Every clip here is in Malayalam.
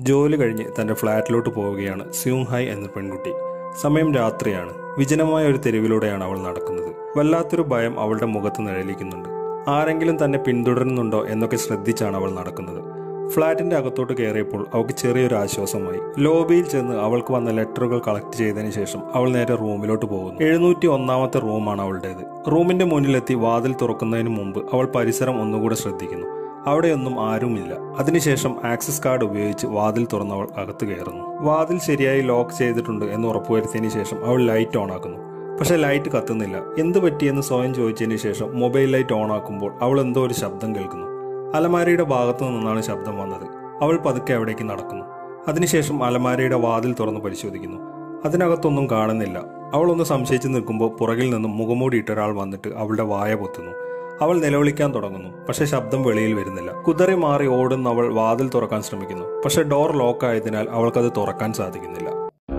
ജോലി കഴിഞ്ഞ് തന്റെ ഫ്ളാറ്റിലോട്ട് പോവുകയാണ് സ്യൂങ് ഹൈ എന്ന പെൺകുട്ടി സമയം രാത്രിയാണ് വിജനമായ ഒരു തെരുവിലൂടെയാണ് അവൾ നടക്കുന്നത് വല്ലാത്തൊരു ഭയം അവളുടെ മുഖത്ത് നിഴലിക്കുന്നുണ്ട് ആരെങ്കിലും തന്നെ പിന്തുടരുന്നുണ്ടോ എന്നൊക്കെ ശ്രദ്ധിച്ചാണ് അവൾ നടക്കുന്നത് ഫ്ളാറ്റിന്റെ അകത്തോട്ട് കയറിയപ്പോൾ അവൾക്ക് ചെറിയൊരു ആശ്വാസമായി ലോബിയിൽ ചെന്ന് അവൾക്ക് വന്ന ലെറ്ററുകൾ കളക്ട് ചെയ്തതിന് ശേഷം അവൾ നേരെ റൂമിലോട്ട് പോകുന്നു എഴുന്നൂറ്റി ഒന്നാമത്തെ റൂമാണ് അവളുടേത് റൂമിന്റെ മുന്നിലെത്തി വാതിൽ തുറക്കുന്നതിന് മുമ്പ് അവൾ പരിസരം ഒന്നുകൂടെ ശ്രദ്ധിക്കുന്നു അവിടെയൊന്നും ആരുമില്ല അതിനുശേഷം ആക്സസ് കാർഡ് ഉപയോഗിച്ച് വാതിൽ തുറന്നവൾ അകത്ത് കയറുന്നു വാതിൽ ശരിയായി ലോക്ക് ചെയ്തിട്ടുണ്ട് എന്ന് ഉറപ്പുവരുത്തിയതിനു ശേഷം അവൾ ലൈറ്റ് ഓൺ ആക്കുന്നു പക്ഷെ ലൈറ്റ് കത്തുന്നില്ല എന്ത് പറ്റിയെന്ന് സ്വയം ചോദിച്ചതിന് ശേഷം മൊബൈൽ ലൈറ്റ് ഓൺ ആക്കുമ്പോൾ അവൾ എന്തോ ഒരു ശബ്ദം കേൾക്കുന്നു അലമാരയുടെ ഭാഗത്തു നിന്നാണ് ശബ്ദം വന്നത് അവൾ പതുക്കെ അവിടേക്ക് നടക്കുന്നു അതിനുശേഷം അലമാരയുടെ വാതിൽ തുറന്ന് പരിശോധിക്കുന്നു അതിനകത്തൊന്നും കാണുന്നില്ല അവൾ ഒന്ന് സംശയിച്ച് നിൽക്കുമ്പോൾ പുറകിൽ നിന്നും മുഖമൂടിയിട്ട ഒരാൾ വന്നിട്ട് അവളുടെ വായ പൊത്തുന്നു അവൾ നിലവിളിക്കാൻ തുടങ്ങുന്നു പക്ഷെ ശബ്ദം വെളിയിൽ വരുന്നില്ല കുതറി മാറി ഓടുന്ന അവൾ വാതിൽ തുറക്കാൻ ശ്രമിക്കുന്നു പക്ഷെ ഡോർ ലോക്ക് ആയതിനാൽ അവൾക്കത് തുറക്കാൻ സാധിക്കുന്നില്ല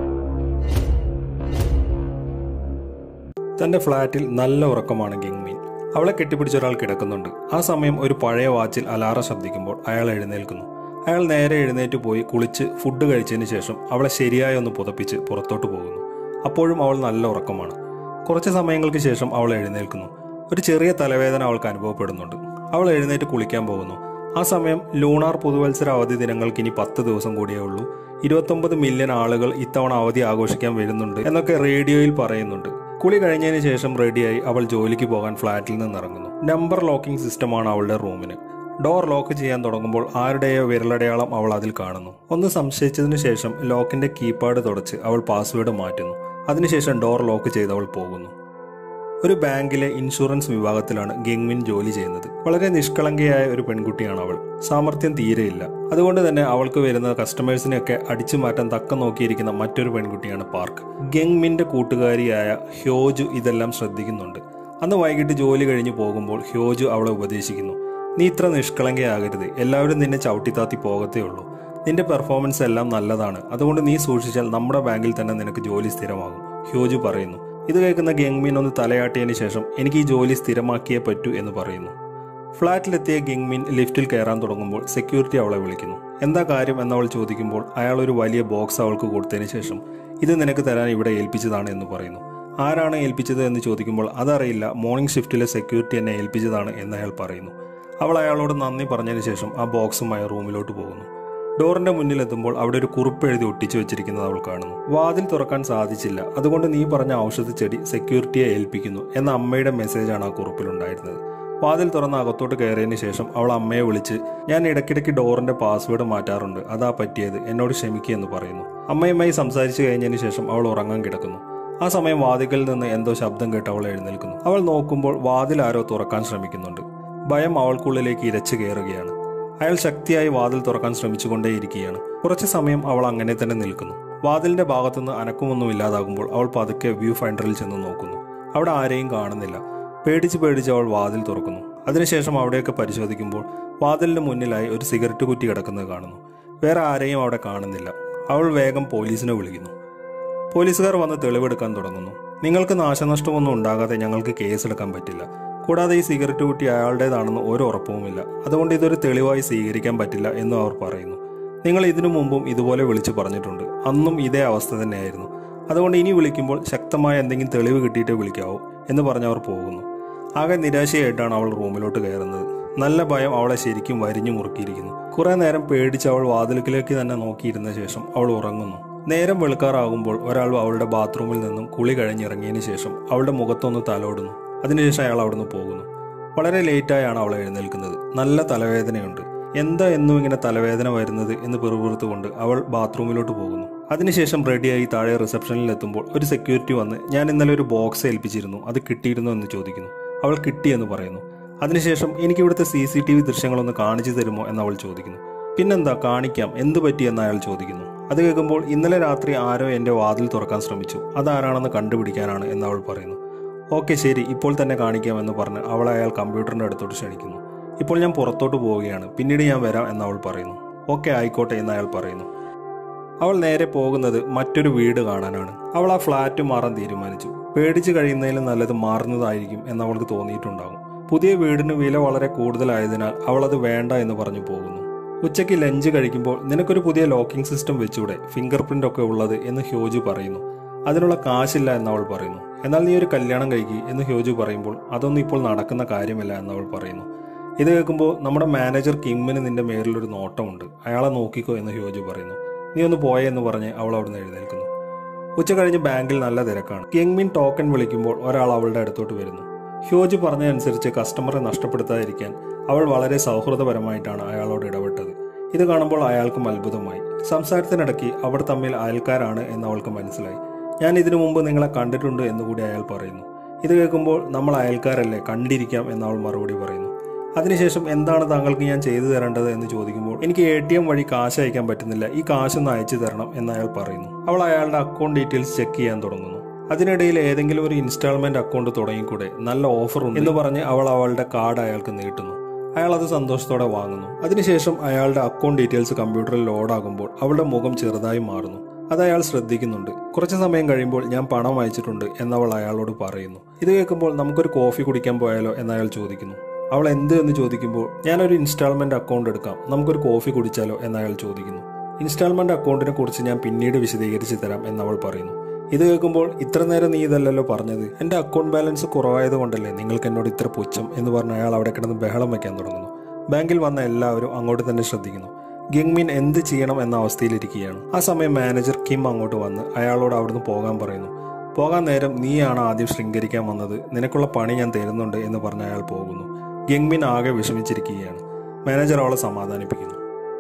തന്റെ ഫ്ളാറ്റിൽ നല്ല ഉറക്കമാണ് ഗിങ്മീൻ അവളെ കെട്ടിപ്പിടിച്ച ഒരാൾ കിടക്കുന്നുണ്ട് ആ സമയം ഒരു പഴയ വാച്ചിൽ അലാറം ശബ്ദിക്കുമ്പോൾ അയാൾ എഴുന്നേൽക്കുന്നു അയാൾ നേരെ എഴുന്നേറ്റ് പോയി കുളിച്ച് ഫുഡ് കഴിച്ചതിന് ശേഷം അവളെ ശരിയായി ഒന്ന് പുതപ്പിച്ച് പുറത്തോട്ട് പോകുന്നു അപ്പോഴും അവൾ നല്ല ഉറക്കമാണ് കുറച്ച് സമയങ്ങൾക്ക് ശേഷം അവൾ എഴുന്നേൽക്കുന്നു ഒരു ചെറിയ തലവേദന അവൾക്ക് അനുഭവപ്പെടുന്നുണ്ട് അവൾ എഴുന്നേറ്റ് കുളിക്കാൻ പോകുന്നു ആ സമയം ലൂണാർ പുതുവത്സര അവധി ദിനങ്ങൾക്ക് ഇനി പത്ത് ദിവസം കൂടിയേ ഉള്ളൂ ഇരുപത്തൊമ്പത് മില്യൺ ആളുകൾ ഇത്തവണ അവധി ആഘോഷിക്കാൻ വരുന്നുണ്ട് എന്നൊക്കെ റേഡിയോയിൽ പറയുന്നുണ്ട് കുളി കഴിഞ്ഞതിന് ശേഷം റെഡിയായി അവൾ ജോലിക്ക് പോകാൻ ഫ്ളാറ്റിൽ നിന്ന് ഇറങ്ങുന്നു നമ്പർ ലോക്കിംഗ് സിസ്റ്റമാണ് അവളുടെ റൂമിന് ഡോർ ലോക്ക് ചെയ്യാൻ തുടങ്ങുമ്പോൾ ആരുടെയോ വിരലടയാളം അവൾ അതിൽ കാണുന്നു ഒന്ന് സംശയിച്ചതിനു ശേഷം ലോക്കിന്റെ കീപാഡ് തുടച്ച് അവൾ പാസ്വേഡ് മാറ്റുന്നു അതിനുശേഷം ഡോർ ലോക്ക് ചെയ്ത് അവൾ പോകുന്നു ഒരു ബാങ്കിലെ ഇൻഷുറൻസ് വിഭാഗത്തിലാണ് ഗെങ്മിൻ ജോലി ചെയ്യുന്നത് വളരെ നിഷ്കളങ്കയായ ഒരു പെൺകുട്ടിയാണ് അവൾ സാമർഥ്യം തീരെയില്ല അതുകൊണ്ട് തന്നെ അവൾക്ക് വരുന്ന കസ്റ്റമേഴ്സിനെയൊക്കെ അടിച്ചു മാറ്റാൻ തക്ക നോക്കിയിരിക്കുന്ന മറ്റൊരു പെൺകുട്ടിയാണ് പാർക്ക് ഗെങ്മിന്റെ കൂട്ടുകാരിയായ ഹ്യോജു ഇതെല്ലാം ശ്രദ്ധിക്കുന്നുണ്ട് അന്ന് വൈകിട്ട് ജോലി കഴിഞ്ഞ് പോകുമ്പോൾ ഹ്യോജു അവളെ ഉപദേശിക്കുന്നു നീ ഇത്ര നിഷ്കളങ്കയാകരുത് എല്ലാവരും നിന്നെ ചവിട്ടിത്താത്തി പോകത്തേ ഉള്ളൂ നിന്റെ പെർഫോമൻസ് എല്ലാം നല്ലതാണ് അതുകൊണ്ട് നീ സൂക്ഷിച്ചാൽ നമ്മുടെ ബാങ്കിൽ തന്നെ നിനക്ക് ജോലി സ്ഥിരമാകും ഹ്യോജു പറയുന്നു ഇത് കേൾക്കുന്ന ഗെങ്മിൻ ഒന്ന് തലയാട്ടിയതിനു ശേഷം എനിക്ക് ഈ ജോലി സ്ഥിരമാക്കിയേ പറ്റൂ എന്ന് പറയുന്നു ഫ്ളാറ്റിലെത്തിയ ഗെങ്മിൻ ലിഫ്റ്റിൽ കയറാൻ തുടങ്ങുമ്പോൾ സെക്യൂരിറ്റി അവളെ വിളിക്കുന്നു എന്താ കാര്യം എന്നവൾ ചോദിക്കുമ്പോൾ അയാൾ ഒരു വലിയ ബോക്സ് അവൾക്ക് കൊടുത്തതിന് ശേഷം ഇത് നിനക്ക് തരാൻ ഇവിടെ ഏൽപ്പിച്ചതാണ് എന്ന് പറയുന്നു ആരാണ് ഏൽപ്പിച്ചത് എന്ന് ചോദിക്കുമ്പോൾ അതറിയില്ല മോർണിംഗ് ഷിഫ്റ്റിലെ സെക്യൂരിറ്റി എന്നെ ഏൽപ്പിച്ചതാണ് എന്ന് അയാൾ പറയുന്നു അവൾ അയാളോട് നന്ദി പറഞ്ഞതിന് ശേഷം ആ ബോക്സുമായി റൂമിലോട്ട് പോകുന്നു ഡോറിന്റെ മുന്നിലെത്തുമ്പോൾ അവിടെ ഒരു കുറിപ്പ് എഴുതി ഒട്ടിച്ചു വെച്ചിരിക്കുന്നത് അവൾ കാണുന്നു വാതിൽ തുറക്കാൻ സാധിച്ചില്ല അതുകൊണ്ട് നീ പറഞ്ഞ ഔഷധ ചെടി സെക്യൂരിറ്റിയെ ഏൽപ്പിക്കുന്നു എന്ന അമ്മയുടെ മെസ്സേജാണ് ആ കുറിപ്പിലുണ്ടായിരുന്നത് വാതിൽ തുറന്ന് അകത്തോട്ട് കയറിയതിന് ശേഷം അവൾ അമ്മയെ വിളിച്ച് ഞാൻ ഇടയ്ക്കിടയ്ക്ക് ഡോറിന്റെ പാസ്വേഡ് മാറ്റാറുണ്ട് അതാ പറ്റിയത് എന്നോട് ക്ഷമിക്കുക എന്ന് പറയുന്നു അമ്മയുമായി സംസാരിച്ചു കഴിഞ്ഞതിന് ശേഷം അവൾ ഉറങ്ങാൻ കിടക്കുന്നു ആ സമയം വാതിക്കൽ നിന്ന് എന്തോ ശബ്ദം കേട്ട് അവൾ എഴുന്നേൽക്കുന്നു അവൾ നോക്കുമ്പോൾ വാതിൽ ആരോ തുറക്കാൻ ശ്രമിക്കുന്നുണ്ട് ഭയം അവൾക്കുള്ളിലേക്ക് ഇരച്ചു കയറുകയാണ് അയാൾ ശക്തിയായി വാതിൽ തുറക്കാൻ ശ്രമിച്ചുകൊണ്ടേയിരിക്കുകയാണ് കുറച്ചു സമയം അവൾ അങ്ങനെ തന്നെ നിൽക്കുന്നു വാതിലിന്റെ ഭാഗത്തുനിന്ന് അനക്കമൊന്നും ഇല്ലാതാകുമ്പോൾ അവൾ പതുക്കെ വ്യൂ ഫൈൻഡറിൽ ചെന്ന് നോക്കുന്നു അവിടെ ആരെയും കാണുന്നില്ല പേടിച്ച് പേടിച്ച് അവൾ വാതിൽ തുറക്കുന്നു അതിനുശേഷം അവിടെയൊക്കെ പരിശോധിക്കുമ്പോൾ വാതിലിന് മുന്നിലായി ഒരു സിഗരറ്റ് കുറ്റി കിടക്കുന്നത് കാണുന്നു വേറെ ആരെയും അവിടെ കാണുന്നില്ല അവൾ വേഗം പോലീസിനെ വിളിക്കുന്നു പോലീസുകാർ വന്ന് തെളിവെടുക്കാൻ തുടങ്ങുന്നു നിങ്ങൾക്ക് നാശനഷ്ടമൊന്നും ഉണ്ടാകാതെ ഞങ്ങൾക്ക് കേസെടുക്കാൻ പറ്റില്ല കൂടാതെ ഈ സിഗരറ്റ് കുറ്റി അയാളുടേതാണെന്ന് ഒരു ഉറപ്പുമില്ല അതുകൊണ്ട് ഇതൊരു തെളിവായി സ്വീകരിക്കാൻ പറ്റില്ല എന്നും അവർ പറയുന്നു നിങ്ങൾ ഇതിനു മുമ്പും ഇതുപോലെ വിളിച്ചു പറഞ്ഞിട്ടുണ്ട് അന്നും ഇതേ അവസ്ഥ തന്നെയായിരുന്നു അതുകൊണ്ട് ഇനി വിളിക്കുമ്പോൾ ശക്തമായ എന്തെങ്കിലും തെളിവ് കിട്ടിയിട്ടേ വിളിക്കാവൂ എന്ന് പറഞ്ഞവർ പോകുന്നു ആകെ നിരാശയായിട്ടാണ് അവൾ റൂമിലോട്ട് കയറുന്നത് നല്ല ഭയം അവളെ ശരിക്കും വരിഞ്ഞു മുറുക്കിയിരിക്കുന്നു കുറെ നേരം പേടിച്ച് അവൾ വാതിൽക്കിലേക്ക് തന്നെ നോക്കിയിരുന്ന ശേഷം അവൾ ഉറങ്ങുന്നു നേരം വെളുക്കാറാകുമ്പോൾ ഒരാൾ അവളുടെ ബാത്റൂമിൽ നിന്നും കുളി കഴിഞ്ഞിറങ്ങിയതിന് ശേഷം അവളുടെ മുഖത്തൊന്ന് തലോടുന്നു അതിനുശേഷം അയാൾ അവിടുന്ന് പോകുന്നു വളരെ ലേറ്റായാണ് അവൾ എഴുന്നേൽക്കുന്നത് നല്ല തലവേദനയുണ്ട് എന്താ എന്നും ഇങ്ങനെ തലവേദന വരുന്നത് എന്ന് പെറുപുറത്തുകൊണ്ട് അവൾ ബാത്റൂമിലോട്ട് പോകുന്നു അതിനുശേഷം റെഡിയായി താഴെ റിസപ്ഷനിൽ എത്തുമ്പോൾ ഒരു സെക്യൂരിറ്റി വന്ന് ഞാൻ ഇന്നലെ ഒരു ബോക്സ് ഏൽപ്പിച്ചിരുന്നു അത് കിട്ടിയിരുന്നു എന്ന് ചോദിക്കുന്നു അവൾ കിട്ടിയെന്ന് പറയുന്നു അതിനുശേഷം എനിക്ക് ഇവിടുത്തെ സി സി ടി വി ദൃശ്യങ്ങളൊന്ന് കാണിച്ചു തരുമോ എന്ന് അവൾ ചോദിക്കുന്നു പിന്നെന്താ കാണിക്കാം എന്ത് പറ്റിയെന്ന് അയാൾ ചോദിക്കുന്നു അത് കേൾക്കുമ്പോൾ ഇന്നലെ രാത്രി ആരോ എന്റെ വാതിൽ തുറക്കാൻ ശ്രമിച്ചു അതാരാണെന്ന് കണ്ടുപിടിക്കാനാണ് എന്ന് അവൾ പറയുന്നു ഓക്കെ ശരി ഇപ്പോൾ തന്നെ കാണിക്കാമെന്ന് പറഞ്ഞ് അവളെ അയാൾ കമ്പ്യൂട്ടറിന്റെ അടുത്തോട്ട് ക്ഷണിക്കുന്നു ഇപ്പോൾ ഞാൻ പുറത്തോട്ട് പോവുകയാണ് പിന്നീട് ഞാൻ വരാം എന്ന് അവൾ പറയുന്നു ഓക്കെ ആയിക്കോട്ടെ എന്ന് അയാൾ പറയുന്നു അവൾ നേരെ പോകുന്നത് മറ്റൊരു വീട് കാണാനാണ് അവൾ ആ ഫ്ലാറ്റ് മാറാൻ തീരുമാനിച്ചു പേടിച്ചു കഴിയുന്നതിലും നല്ലത് മാറുന്നതായിരിക്കും എന്ന് അവൾക്ക് തോന്നിയിട്ടുണ്ടാകും പുതിയ വീടിന് വില വളരെ കൂടുതലായതിനാൽ അവൾ അത് വേണ്ട എന്ന് പറഞ്ഞു പോകുന്നു ഉച്ചയ്ക്ക് ലഞ്ച് കഴിക്കുമ്പോൾ നിനക്കൊരു പുതിയ ലോക്കിംഗ് സിസ്റ്റം വെച്ചൂടെ ഫിംഗർ പ്രിന്റ് ഒക്കെ ഉള്ളത് എന്ന് ഹ്യോജു പറയുന്നു അതിനുള്ള കാശില്ല എന്ന് അവൾ പറയുന്നു എന്നാൽ നീ ഒരു കല്യാണം കഴിക്കി എന്ന് ഹ്യോജു പറയുമ്പോൾ അതൊന്നും ഇപ്പോൾ നടക്കുന്ന കാര്യമല്ല എന്ന് അവൾ പറയുന്നു ഇത് കേൾക്കുമ്പോൾ നമ്മുടെ മാനേജർ കിമ്മിന് നിന്റെ മേലിലൊരു നോട്ടമുണ്ട് അയാളെ നോക്കിക്കോ എന്ന് ഹ്യോജു പറയുന്നു നീ ഒന്ന് പോയേ എന്ന് പറഞ്ഞ് അവൾ അവിടുന്ന് എഴുന്നേൽക്കുന്നു ഉച്ച കഴിഞ്ഞ് ബാങ്കിൽ നല്ല തിരക്കാണ് കിങ്മിൻ ടോക്കൺ വിളിക്കുമ്പോൾ ഒരാൾ അവളുടെ അടുത്തോട്ട് വരുന്നു ഹ്യോജ് പറഞ്ഞതനുസരിച്ച് കസ്റ്റമറെ നഷ്ടപ്പെടുത്താതിരിക്കാൻ അവൾ വളരെ സൗഹൃദപരമായിട്ടാണ് അയാളോട് ഇടപെട്ടത് ഇത് കാണുമ്പോൾ അയാൾക്കും അത്ഭുതമായി സംസാരത്തിനിടയ്ക്ക് അവർ തമ്മിൽ അയൽക്കാരാണ് എന്ന് അവൾക്ക് മനസ്സിലായി ഞാൻ ഇതിനു മുമ്പ് നിങ്ങളെ കണ്ടിട്ടുണ്ട് എന്നുകൂടി അയാൾ പറയുന്നു ഇത് കേൾക്കുമ്പോൾ നമ്മൾ അയൽക്കാരല്ലേ കണ്ടിരിക്കാം എന്ന് അവൾ മറുപടി പറയുന്നു അതിനുശേഷം എന്താണ് താങ്കൾക്ക് ഞാൻ ചെയ്തു തരേണ്ടത് എന്ന് ചോദിക്കുമ്പോൾ എനിക്ക് എ ടി എം വഴി കാശ് അയക്കാൻ പറ്റുന്നില്ല ഈ കാശൊന്ന് അയച്ചു തരണം എന്ന് അയാൾ പറയുന്നു അവൾ അയാളുടെ അക്കൗണ്ട് ഡീറ്റെയിൽസ് ചെക്ക് ചെയ്യാൻ തുടങ്ങുന്നു അതിനിടയിൽ ഏതെങ്കിലും ഒരു ഇൻസ്റ്റാൾമെന്റ് അക്കൗണ്ട് തുടങ്ങിക്കൂടെ നല്ല ഓഫർ ഉണ്ട് എന്ന് പറഞ്ഞ് അവൾ അവളുടെ കാർഡ് അയാൾക്ക് നീട്ടുന്നു അയാൾ അത് സന്തോഷത്തോടെ വാങ്ങുന്നു അതിനുശേഷം അയാളുടെ അക്കൗണ്ട് ഡീറ്റെയിൽസ് കമ്പ്യൂട്ടറിൽ ലോഡ് ആകുമ്പോൾ അവളുടെ മുഖം ചെറുതായി മാറുന്നു അത് അയാൾ ശ്രദ്ധിക്കുന്നുണ്ട് കുറച്ച് സമയം കഴിയുമ്പോൾ ഞാൻ പണം അയച്ചിട്ടുണ്ട് എന്നവൾ അയാളോട് പറയുന്നു ഇത് കേൾക്കുമ്പോൾ നമുക്കൊരു കോഫി കുടിക്കാൻ പോയാലോ എന്ന് അയാൾ ചോദിക്കുന്നു അവൾ എന്ത് എന്ന് ചോദിക്കുമ്പോൾ ഞാനൊരു ഇൻസ്റ്റാൾമെന്റ് അക്കൗണ്ട് എടുക്കാം നമുക്കൊരു കോഫി കുടിച്ചാലോ എന്ന് അയാൾ ചോദിക്കുന്നു ഇൻസ്റ്റാൾമെന്റ് അക്കൗണ്ടിനെ കുറിച്ച് ഞാൻ പിന്നീട് വിശദീകരിച്ച് തരാം എന്ന് അവൾ പറയുന്നു ഇത് കേൾക്കുമ്പോൾ ഇത്ര നേരം നീ ഇതല്ലല്ലോ പറഞ്ഞത് എന്റെ അക്കൗണ്ട് ബാലൻസ് കുറവായത് കൊണ്ടല്ലേ നിങ്ങൾക്ക് എന്നോട് ഇത്ര പുച്ഛം എന്ന് പറഞ്ഞ് അയാൾ അവിടെ കിടന്ന് ബഹളം വയ്ക്കാൻ തുടങ്ങുന്നു ബാങ്കിൽ വന്ന എല്ലാവരും അങ്ങോട്ട് തന്നെ ശ്രദ്ധിക്കുന്നു ഗിങ്മിൻ എന്ത് ചെയ്യണം എന്ന അവസ്ഥയിലിരിക്കുകയാണ് ആ സമയം മാനേജർ കിം അങ്ങോട്ട് വന്ന് അയാളോട് അവിടുന്ന് പോകാൻ പറയുന്നു പോകാൻ നേരം നീയാണ് ആദ്യം ശൃംഗരിക്കാൻ വന്നത് നിനക്കുള്ള പണി ഞാൻ തരുന്നുണ്ട് എന്ന് പറഞ്ഞ് അയാൾ പോകുന്നു ഗിങ്മിൻ ആകെ വിഷമിച്ചിരിക്കുകയാണ് മാനേജർ അവളെ സമാധാനിപ്പിക്കുന്നു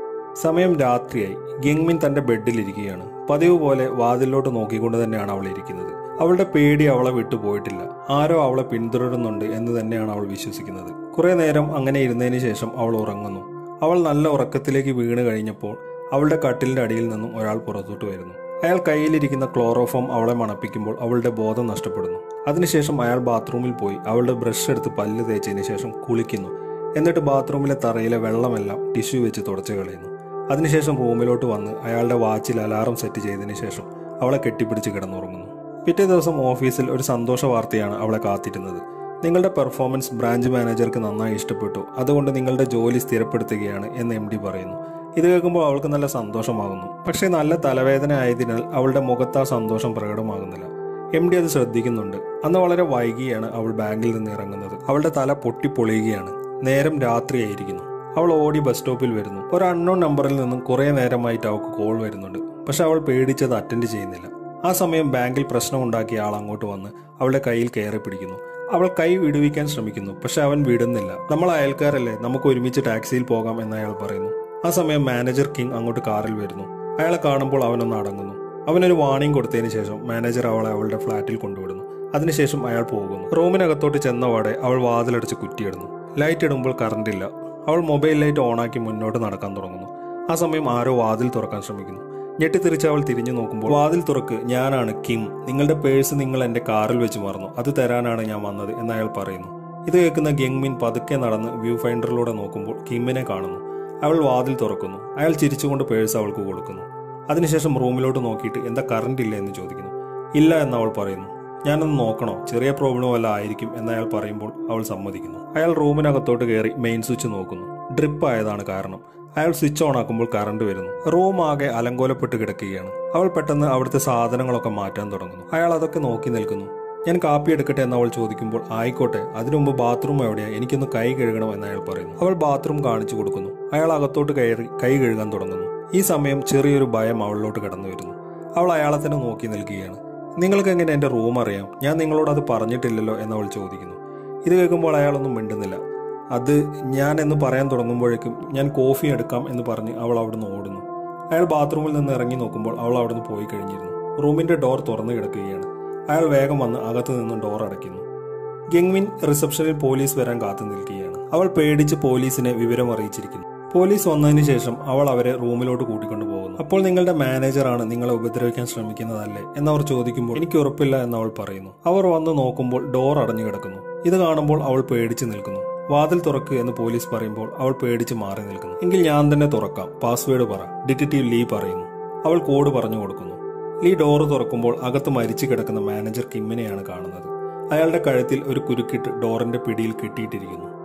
സമയം രാത്രിയായി ഗിങ്മിൻ തന്റെ ബെഡിലിരിക്കുകയാണ് പതിവ് പോലെ വാതിലോട്ട് നോക്കിക്കൊണ്ട് തന്നെയാണ് അവൾ ഇരിക്കുന്നത് അവളുടെ പേടി അവളെ വിട്ടുപോയിട്ടില്ല ആരോ അവളെ പിന്തുടരുന്നുണ്ട് എന്ന് തന്നെയാണ് അവൾ വിശ്വസിക്കുന്നത് കുറെ നേരം അങ്ങനെ ഇരുന്നതിന് ശേഷം അവൾ ഉറങ്ങുന്നു അവൾ നല്ല ഉറക്കത്തിലേക്ക് വീണ് കഴിഞ്ഞപ്പോൾ അവളുടെ കട്ടിലിന്റെ അടിയിൽ നിന്നും ഒരാൾ പുറത്തോട്ട് വരുന്നു അയാൾ കയ്യിലിരിക്കുന്ന ക്ലോറോഫോം അവളെ മണപ്പിക്കുമ്പോൾ അവളുടെ ബോധം നഷ്ടപ്പെടുന്നു അതിനുശേഷം അയാൾ ബാത്റൂമിൽ പോയി അവളുടെ ബ്രഷ് എടുത്ത് പല്ല് തേച്ചതിന് ശേഷം കുളിക്കുന്നു എന്നിട്ട് ബാത്റൂമിലെ തറയിലെ വെള്ളമെല്ലാം ടിഷ്യൂ വെച്ച് തുടച്ചു കളയുന്നു അതിനുശേഷം റൂമിലോട്ട് വന്ന് അയാളുടെ വാച്ചിൽ അലാറം സെറ്റ് ചെയ്തതിന് ശേഷം അവളെ കെട്ടിപ്പിടിച്ച് കിടന്നുറങ്ങുന്നു പിറ്റേ ദിവസം ഓഫീസിൽ ഒരു സന്തോഷ വാർത്തയാണ് അവളെ കാത്തിരുന്നത് നിങ്ങളുടെ പെർഫോമൻസ് ബ്രാഞ്ച് മാനേജർക്ക് നന്നായി ഇഷ്ടപ്പെട്ടു അതുകൊണ്ട് നിങ്ങളുടെ ജോലി സ്ഥിരപ്പെടുത്തുകയാണ് എന്ന് എം ഡി പറയുന്നു ഇത് കേൾക്കുമ്പോൾ അവൾക്ക് നല്ല സന്തോഷമാകുന്നു പക്ഷേ നല്ല തലവേദന ആയതിനാൽ അവളുടെ മുഖത്ത് ആ സന്തോഷം പ്രകടമാകുന്നില്ല എം ഡി അത് ശ്രദ്ധിക്കുന്നുണ്ട് അന്ന് വളരെ വൈകിയാണ് അവൾ ബാങ്കിൽ നിന്ന് ഇറങ്ങുന്നത് അവളുടെ തല പൊട്ടിപ്പൊളിയുകയാണ് നേരം രാത്രിയായിരിക്കുന്നു അവൾ ഓടി ബസ് സ്റ്റോപ്പിൽ വരുന്നു ഒരു അൺനോൺ നമ്പറിൽ നിന്നും കുറെ നേരമായിട്ട് അവൾക്ക് കോൾ വരുന്നുണ്ട് പക്ഷെ അവൾ പേടിച്ചത് അറ്റൻഡ് ചെയ്യുന്നില്ല ആ സമയം ബാങ്കിൽ പ്രശ്നം ഉണ്ടാക്കിയ ആൾ അങ്ങോട്ട് വന്ന് അവളുടെ കയ്യിൽ കയറി പിടിക്കുന്നു അവൾ കൈ വിടുവിക്കാൻ ശ്രമിക്കുന്നു പക്ഷെ അവൻ വിടുന്നില്ല നമ്മൾ അയൽക്കാരല്ലേ നമുക്ക് ഒരുമിച്ച് ടാക്സിയിൽ പോകാം എന്ന് അയാൾ പറയുന്നു ആ സമയം മാനേജർ കിങ് അങ്ങോട്ട് കാറിൽ വരുന്നു അയാളെ കാണുമ്പോൾ അവനൊന്ന് അടങ്ങുന്നു അവനൊരു വാണിംഗ് കൊടുത്തതിന് ശേഷം മാനേജർ അവളെ അവളുടെ ഫ്ളാറ്റിൽ കൊണ്ടുവിടുന്നു അതിനുശേഷം അയാൾ പോകുന്നു റൂമിനകത്തോട്ട് ചെന്നപാടെ അവൾ വാതിലടച്ച് കുറ്റിയിടുന്നു ലൈറ്റ് ഇടുമ്പോൾ കറണ്ട് ഇല്ല അവൾ മൊബൈൽ ലൈറ്റ് ഓണാക്കി മുന്നോട്ട് നടക്കാൻ തുടങ്ങുന്നു ആ സമയം ആരോ വാതിൽ തുറക്കാൻ ശ്രമിക്കുന്നു ഞെട്ടിത്തിരിച്ച് അവൾ തിരിഞ്ഞു നോക്കുമ്പോൾ വാതിൽ തുറക്ക് ഞാനാണ് കിം നിങ്ങളുടെ പേഴ്സ് നിങ്ങൾ എന്റെ കാറിൽ വെച്ച് മറന്നു അത് തരാനാണ് ഞാൻ വന്നത് എന്ന് അയാൾ പറയുന്നു ഇത് കേൾക്കുന്ന ഗെങ്മിൻ പതുക്കെ നടന്ന് വ്യൂ ഫൈൻഡറിലൂടെ നോക്കുമ്പോൾ കിമ്മിനെ കാണുന്നു അവൾ വാതിൽ തുറക്കുന്നു അയാൾ ചിരിച്ചുകൊണ്ട് പേഴ്സ് അവൾക്ക് കൊടുക്കുന്നു അതിനുശേഷം റൂമിലോട്ട് നോക്കിയിട്ട് എന്താ കറണ്ട് ഇല്ല എന്ന് ചോദിക്കുന്നു ഇല്ല എന്ന് അവൾ പറയുന്നു ഞാനൊന്ന് നോക്കണോ ചെറിയ പ്രോബ്ലം വല്ല ആയിരിക്കും എന്ന് അയാൾ പറയുമ്പോൾ അവൾ സമ്മതിക്കുന്നു അയാൾ റൂമിനകത്തോട്ട് കയറി മെയിൻ സ്വിച്ച് നോക്കുന്നു ഡ്രിപ്പ് ആയതാണ് കാരണം അയാൾ സ്വിച്ച് ഓൺ ആക്കുമ്പോൾ കറണ്ട് വരുന്നു റൂം ആകെ അലങ്കോലപ്പെട്ട് കിടക്കുകയാണ് അവൾ പെട്ടെന്ന് അവിടുത്തെ സാധനങ്ങളൊക്കെ മാറ്റാൻ തുടങ്ങുന്നു അയാൾ അതൊക്കെ നോക്കി നിൽക്കുന്നു ഞാൻ കാപ്പി എടുക്കട്ടെ എന്ന് അവൾ ചോദിക്കുമ്പോൾ ആയിക്കോട്ടെ അതിനു മുമ്പ് ബാത്റൂം എവിടെയാ എനിക്കൊന്ന് കൈ കഴുകണം എന്ന് അയാൾ പറയുന്നു അവൾ ബാത്റൂം കാണിച്ചു കൊടുക്കുന്നു അയാൾ അകത്തോട്ട് കയറി കൈ കഴുകാൻ തുടങ്ങുന്നു ഈ സമയം ചെറിയൊരു ഭയം അവളിലോട്ട് കടന്നു വരുന്നു അവൾ അയാളെ തന്നെ നോക്കി നിൽക്കുകയാണ് നിങ്ങൾക്ക് എങ്ങനെ എന്റെ റൂം അറിയാം ഞാൻ നിങ്ങളോട് അത് പറഞ്ഞിട്ടില്ലല്ലോ എന്ന് അവൾ ചോദിക്കുന്നു ഇത് കേൾക്കുമ്പോൾ അയാളൊന്നും മിണ്ടുന്നില്ല അത് ഞാൻ എന്ന് പറയാൻ തുടങ്ങുമ്പോഴേക്കും ഞാൻ കോഫി എടുക്കാം എന്ന് പറഞ്ഞ് അവൾ അവിടുന്ന് ഓടുന്നു അയാൾ ബാത്റൂമിൽ നിന്ന് ഇറങ്ങി നോക്കുമ്പോൾ അവൾ അവിടുന്ന് പോയി കഴിഞ്ഞിരുന്നു റൂമിന്റെ ഡോർ തുറന്നു കിടക്കുകയാണ് അയാൾ വേഗം വന്ന് അകത്തു നിന്നും ഡോർ അടയ്ക്കുന്നു ഗെങ്വിൻ റിസപ്ഷനിൽ പോലീസ് വരാൻ കാത്തു നിൽക്കുകയാണ് അവൾ പേടിച്ച് പോലീസിനെ വിവരം അറിയിച്ചിരിക്കുന്നു പോലീസ് വന്നതിന് ശേഷം അവൾ അവരെ റൂമിലോട്ട് കൂട്ടിക്കൊണ്ടു പോകുന്നു അപ്പോൾ നിങ്ങളുടെ മാനേജറാണ് നിങ്ങളെ ഉപദ്രവിക്കാൻ ശ്രമിക്കുന്നതല്ലേ എന്നവർ ചോദിക്കുമ്പോൾ എനിക്ക് ഉറപ്പില്ല എന്ന് അവൾ പറയുന്നു അവർ വന്ന് നോക്കുമ്പോൾ ഡോർ അടഞ്ഞു കിടക്കുന്നു ഇത് കാണുമ്പോൾ അവൾ പേടിച്ച് നിൽക്കുന്നു വാതിൽ തുറക്ക് എന്ന് പോലീസ് പറയുമ്പോൾ അവൾ പേടിച്ച് മാറി നിൽക്കുന്നു എങ്കിൽ ഞാൻ തന്നെ തുറക്കാം പാസ്വേഡ് പറ ഡിറ്റക്റ്റീവ് ലീ പറയുന്നു അവൾ കോഡ് പറഞ്ഞു കൊടുക്കുന്നു ലീ ഡോറ് തുറക്കുമ്പോൾ അകത്ത് മരിച്ചു കിടക്കുന്ന മാനേജർ കിമ്മിനെയാണ് കാണുന്നത് അയാളുടെ കഴുത്തിൽ ഒരു കുരുക്കിട്ട് ഡോറിന്റെ പിടിയിൽ കെട്ടിയിട്ടിരിക്കുന്നു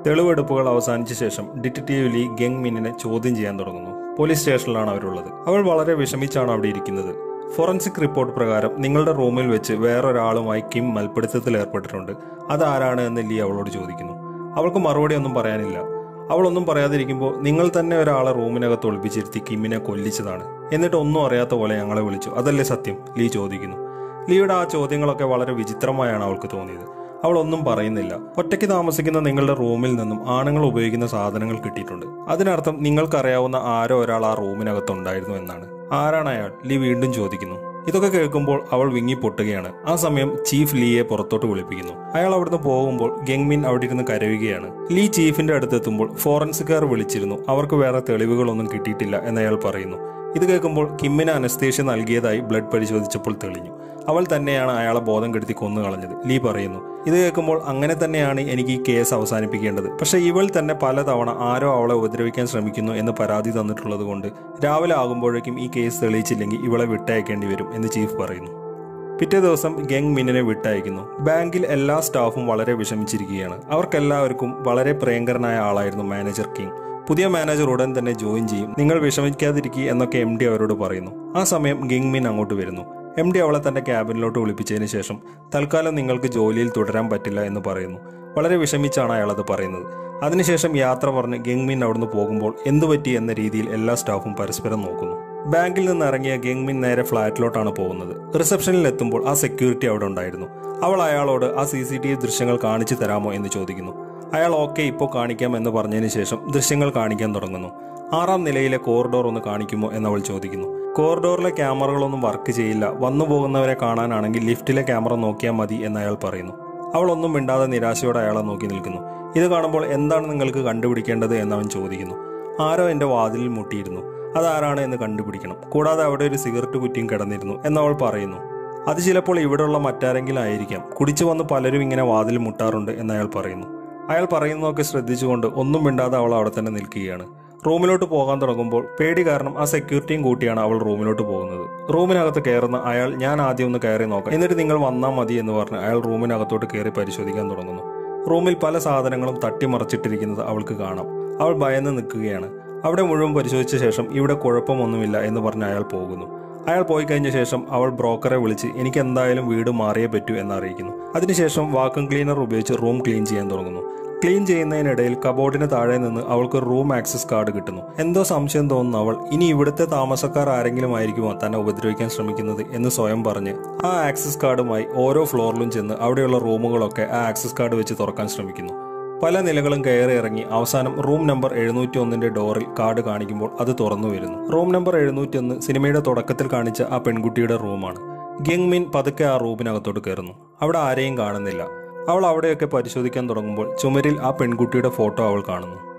തെളിവെടുപ്പുകൾ അവസാനിച്ച ശേഷം ഡിറ്റക്റ്റീവ് ലീ ഗെങ് മിന്നിനെ ചോദ്യം ചെയ്യാൻ തുടങ്ങുന്നു പോലീസ് സ്റ്റേഷനിലാണ് അവരുള്ളത് അവൾ വളരെ വിഷമിച്ചാണ് അവിടെ ഇരിക്കുന്നത് ഫോറൻസിക് റിപ്പോർട്ട് പ്രകാരം നിങ്ങളുടെ റൂമിൽ വെച്ച് വേറൊരാളുമായി കിം മൽപ്പിടുത്തത്തിൽ ഏർപ്പെട്ടിട്ടുണ്ട് അതാരാണ് എന്ന് ലീ അവളോട് ചോദിക്കുന്നു അവൾക്ക് മറുപടി ഒന്നും പറയാനില്ല അവളൊന്നും പറയാതിരിക്കുമ്പോൾ നിങ്ങൾ തന്നെ ഒരാളെ റൂമിനകത്ത് ഒളിപ്പിച്ചിരുത്തി കിമ്മിനെ കൊല്ലിച്ചതാണ് എന്നിട്ട് ഒന്നും അറിയാത്ത പോലെ ഞങ്ങളെ വിളിച്ചു അതല്ലേ സത്യം ലീ ചോദിക്കുന്നു ലീയുടെ ആ ചോദ്യങ്ങളൊക്കെ വളരെ വിചിത്രമായാണ് അവൾക്ക് തോന്നിയത് അവൾ ഒന്നും പറയുന്നില്ല ഒറ്റയ്ക്ക് താമസിക്കുന്ന നിങ്ങളുടെ റൂമിൽ നിന്നും ആണുങ്ങൾ ഉപയോഗിക്കുന്ന സാധനങ്ങൾ കിട്ടിയിട്ടുണ്ട് അതിനർത്ഥം നിങ്ങൾക്കറിയാവുന്ന ആരോ ഒരാൾ ആ റൂമിനകത്തുണ്ടായിരുന്നു എന്നാണ് ആരാണ് അയാൾ ലീ വീണ്ടും ചോദിക്കുന്നു ഇതൊക്കെ കേൾക്കുമ്പോൾ അവൾ വിങ്ങി പൊട്ടുകയാണ് ആ സമയം ചീഫ് ലീയെ പുറത്തോട്ട് വിളിപ്പിക്കുന്നു അയാൾ അവിടുന്ന് പോകുമ്പോൾ ഗെങ്മിൻ അവിടെ ഇരുന്ന് കരയുകയാണ് ലീ ചീഫിന്റെ അടുത്തെത്തുമ്പോൾ ഫോറൻസിക്കാർ വിളിച്ചിരുന്നു അവർക്ക് വേറെ തെളിവുകളൊന്നും കിട്ടിയിട്ടില്ല എന്ന് അയാൾ പറയുന്നു ഇത് കേൾക്കുമ്പോൾ കിമ്മിന് അനസ്തേഷ്യ നൽകിയതായി ബ്ലഡ് പരിശോധിച്ചപ്പോൾ തെളിഞ്ഞു അവൾ തന്നെയാണ് അയാളെ ബോധം കെടുത്തി കൊന്നു കളഞ്ഞത് ലീ പറയുന്നു ഇത് കേൾക്കുമ്പോൾ അങ്ങനെ തന്നെയാണ് എനിക്ക് ഈ കേസ് അവസാനിപ്പിക്കേണ്ടത് പക്ഷേ ഇവൾ തന്നെ പലതവണ ആരോ അവളെ ഉപദ്രവിക്കാൻ ശ്രമിക്കുന്നു എന്ന് പരാതി തന്നിട്ടുള്ളത് കൊണ്ട് രാവിലെ ആകുമ്പോഴേക്കും ഈ കേസ് തെളിയിച്ചില്ലെങ്കിൽ ഇവളെ വിട്ടയക്കേണ്ടി വരും എന്ന് ചീഫ് പറയുന്നു പിറ്റേ ദിവസം ഗെങ് മിന്നിനെ വിട്ടയക്കുന്നു ബാങ്കിൽ എല്ലാ സ്റ്റാഫും വളരെ വിഷമിച്ചിരിക്കുകയാണ് അവർക്കെല്ലാവർക്കും വളരെ പ്രിയങ്കരനായ ആളായിരുന്നു മാനേജർ കിങ് പുതിയ മാനേജർ ഉടൻ തന്നെ ജോയിൻ ചെയ്യും നിങ്ങൾ വിഷമിക്കാതിരിക്കുക എന്നൊക്കെ എം ഡി അവരോട് പറയുന്നു ആ സമയം ഗിങ് മിൻ അങ്ങോട്ട് വരുന്നു എം ഡി അവളെ തന്റെ ക്യാബിനിലോട്ട് വിളിപ്പിച്ചതിന് ശേഷം തൽക്കാലം നിങ്ങൾക്ക് ജോലിയിൽ തുടരാൻ പറ്റില്ല എന്ന് പറയുന്നു വളരെ വിഷമിച്ചാണ് അയാൾ അത് പറയുന്നത് അതിനുശേഷം യാത്ര പറഞ്ഞ് ഗെങ്മിൻ അവിടുന്ന് പോകുമ്പോൾ എന്തു പറ്റി എന്ന രീതിയിൽ എല്ലാ സ്റ്റാഫും പരസ്പരം നോക്കുന്നു ബാങ്കിൽ നിന്ന് ഇറങ്ങിയ ഗെങ്മിൻ നേരെ ഫ്ളാറ്റിലോട്ടാണ് പോകുന്നത് റിസപ്ഷനിൽ എത്തുമ്പോൾ ആ സെക്യൂരിറ്റി അവിടെ ഉണ്ടായിരുന്നു അവൾ അയാളോട് ആ സി സി ടി വി ദൃശ്യങ്ങൾ കാണിച്ചു തരാമോ എന്ന് ചോദിക്കുന്നു അയാൾ ഓക്കെ ഇപ്പോൾ കാണിക്കാം എന്ന് പറഞ്ഞതിന് ശേഷം ദൃശ്യങ്ങൾ കാണിക്കാൻ തുടങ്ങുന്നു ആറാം നിലയിലെ കോറിഡോർ ഒന്ന് കാണിക്കുമോ എന്ന് അവൾ ചോദിക്കുന്നു കോറിഡോറിലെ ക്യാമറകളൊന്നും വർക്ക് ചെയ്യില്ല വന്നു പോകുന്നവരെ കാണാനാണെങ്കിൽ ലിഫ്റ്റിലെ ക്യാമറ നോക്കിയാൽ മതി എന്ന് അയാൾ പറയുന്നു അവൾ ഒന്നും മിണ്ടാതെ നിരാശയോടെ അയാളെ നോക്കി നിൽക്കുന്നു ഇത് കാണുമ്പോൾ എന്താണ് നിങ്ങൾക്ക് കണ്ടുപിടിക്കേണ്ടത് എന്ന് അവൻ ചോദിക്കുന്നു ആരോ എന്റെ വാതിലിൽ മുട്ടിയിരുന്നു അതാരാണ് എന്ന് കണ്ടുപിടിക്കണം കൂടാതെ അവിടെ ഒരു സിഗരറ്റ് കുറ്റിയും കിടന്നിരുന്നു എന്നവൾ പറയുന്നു അത് ചിലപ്പോൾ ഇവിടെയുള്ള മറ്റാരെങ്കിലും ആയിരിക്കാം കുടിച്ചു വന്ന് പലരും ഇങ്ങനെ വാതിൽ മുട്ടാറുണ്ട് എന്ന് അയാൾ പറയുന്നു അയാൾ പറയുന്നതൊക്കെ ശ്രദ്ധിച്ചുകൊണ്ട് ഒന്നും മിണ്ടാതെ അവൾ അവിടെ തന്നെ നിൽക്കുകയാണ് റൂമിലോട്ട് പോകാൻ തുടങ്ങുമ്പോൾ പേടി കാരണം ആ സെക്യൂരിറ്റിയും കൂട്ടിയാണ് അവൾ റൂമിലോട്ട് പോകുന്നത് റൂമിനകത്ത് കയറുന്ന അയാൾ ഞാൻ ആദ്യം ഒന്ന് കയറി നോക്കാം എന്നിട്ട് നിങ്ങൾ വന്നാൽ മതി എന്ന് പറഞ്ഞ് അയാൾ റൂമിനകത്തോട്ട് കയറി പരിശോധിക്കാൻ തുടങ്ങുന്നു റൂമിൽ പല സാധനങ്ങളും തട്ടിമറിച്ചിട്ടിരിക്കുന്നത് അവൾക്ക് കാണാം അവൾ ഭയന്ന് നിൽക്കുകയാണ് അവിടെ മുഴുവൻ പരിശോധിച്ച ശേഷം ഇവിടെ കുഴപ്പമൊന്നുമില്ല എന്ന് പറഞ്ഞ് അയാൾ പോകുന്നു അയാൾ പോയി കഴിഞ്ഞ ശേഷം അവൾ ബ്രോക്കറെ വിളിച്ച് എനിക്ക് എന്തായാലും വീട് മാറിയേ പറ്റൂ എന്ന് അറിയിക്കുന്നു അതിനുശേഷം വാക്വം ക്ലീനർ ഉപയോഗിച്ച് റൂം ക്ലീൻ ചെയ്യാൻ തുടങ്ങുന്നു ക്ലീൻ ചെയ്യുന്നതിനിടയിൽ കബോർഡിന് താഴെ നിന്ന് അവൾക്ക് റൂം ആക്സസ് കാർഡ് കിട്ടുന്നു എന്തോ സംശയം തോന്നുന്ന അവൾ ഇനി ഇവിടുത്തെ താമസക്കാർ ആരെങ്കിലും ആയിരിക്കുമോ തന്നെ ഉപദ്രവിക്കാൻ ശ്രമിക്കുന്നത് എന്ന് സ്വയം പറഞ്ഞ് ആ ആക്സസ് കാർഡുമായി ഓരോ ഫ്ലോറിലും ചെന്ന് അവിടെയുള്ള റൂമുകളൊക്കെ ആ ആക്സസ് കാർഡ് വെച്ച് തുറക്കാൻ ശ്രമിക്കുന്നു പല നിലകളും കയറി ഇറങ്ങി അവസാനം റൂം നമ്പർ എഴുന്നൂറ്റി ഒന്നിന്റെ ഡോറിൽ കാർഡ് കാണിക്കുമ്പോൾ അത് തുറന്നു വരുന്നു റൂം നമ്പർ എഴുന്നൂറ്റി ഒന്ന് സിനിമയുടെ തുടക്കത്തിൽ കാണിച്ച ആ പെൺകുട്ടിയുടെ റൂമാണ് ഗെങ് മിൻ പതുക്കെ ആ റൂമിനകത്തോട്ട് കയറുന്നു അവിടെ ആരെയും കാണുന്നില്ല അവൾ അവിടെയൊക്കെ പരിശോധിക്കാൻ തുടങ്ങുമ്പോൾ ചുമരിൽ ആ പെൺകുട്ടിയുടെ ഫോട്ടോ അവൾ കാണുന്നു